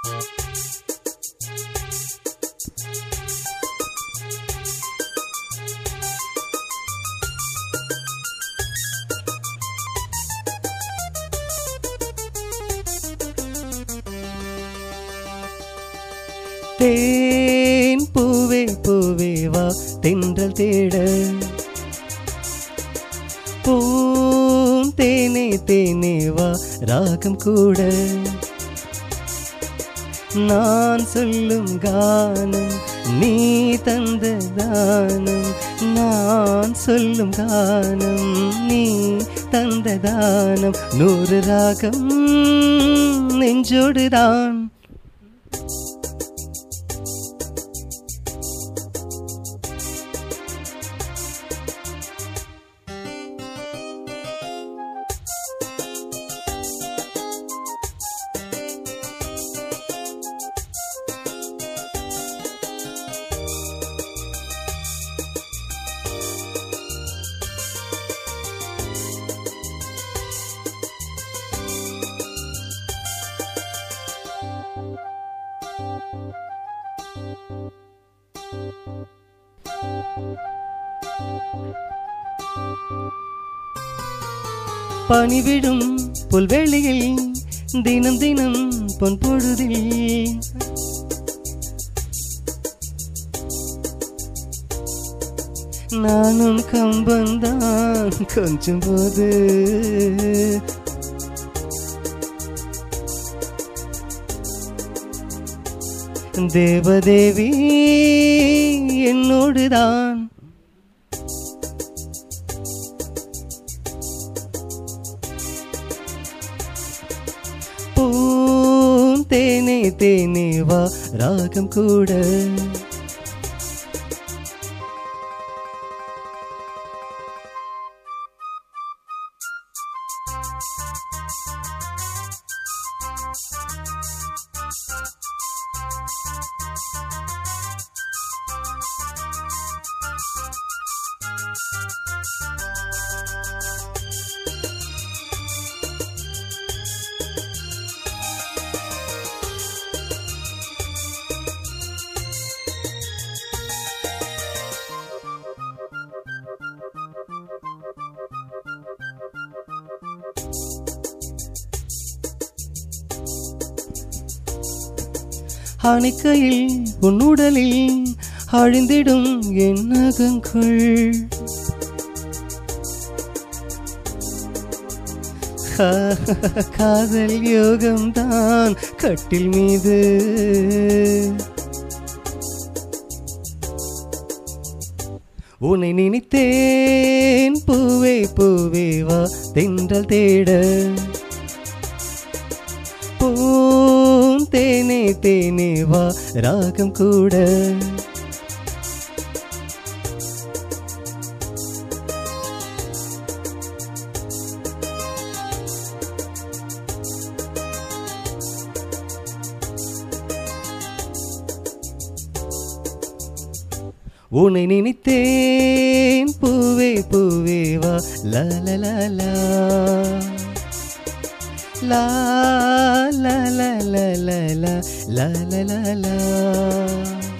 தேன் பூவே பூவே வா தென்றல் தேட பூம் தேனே தேனே வா ராகம் கூட நான் சொல்லும் கானம் நீ தந்த தானம் நான் சொல்லும் கானம் நீ தந்த தானம் நூறு ராகம் நெஞ்சோடுதான் பணிவிடும் புல்வெளியில் தினம் தினம் பொன் பொழுதில் நானும் கம்பந்தான் கொஞ்சம் போது தேவதேவி என்னோடுதான் பூம் தேனே தேனே வா ராகம் கூட அணைக்கையில் உன் உடலில் அழிந்திடும் என் நகங்கள் காதல் யோகம்தான் கட்டில் மீது உன்னை நினைத்தேன் பூவே பூவே வா தென்றல் தேட பூம் தேனே தேனே வா ராகம் கூட உன்னை நினைத்தேன் பூவே பூவே வா லா லா லா லா லா லா லா லா லா லா லா லா லா